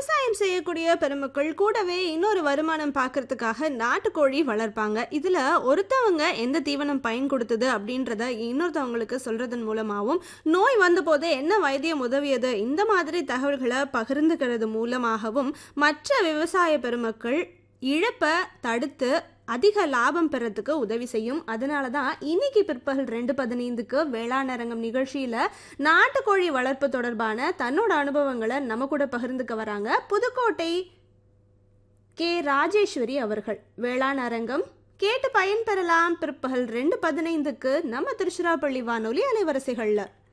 விவசாயம் செய்யக்கூடிய பெருமக்கள் கூடவே இன்னொரு வருமானம் பார்க்கறதுக்காக நாட்டுக்கோழி வளர்ப்பாங்க இதுல ஒருத்தவங்க எந்த தீவனம் பயன் கொடுத்தது அப்படின்றத இன்னொருத்தவங்களுக்கு சொல்றதன் மூலமாகவும் நோய் வந்த போதே என்ன வைத்தியம் உதவியது இந்த மாதிரி தகவல்களை பகிர்ந்துக்கிறது மூலமாகவும் மற்ற விவசாய பெருமக்கள் இழப்பை தடுத்து அதிக லாபம் பெறத்துக்கு உதவி செய்யும் அதனால தான் இன்னைக்கு பிற்பகல் ரெண்டு பதினைந்துக்கு வேளாண் அரங்கம் நிகழ்ச்சியில் நாட்டுக்கோழி வளர்ப்பு தொடர்பான தன்னோட அனுபவங்களை நம்ம கூட பகிர்ந்துக்க வராங்க புதுக்கோட்டை கே ராஜேஸ்வரி அவர்கள் வேளாண் அரங்கம் கேட்டு பயன்பெறலாம் பிற்பகல் ரெண்டு பதினைந்துக்கு நம்ம திருச்சிராப்பள்ளி வானொலி அலைவரிசைகளில்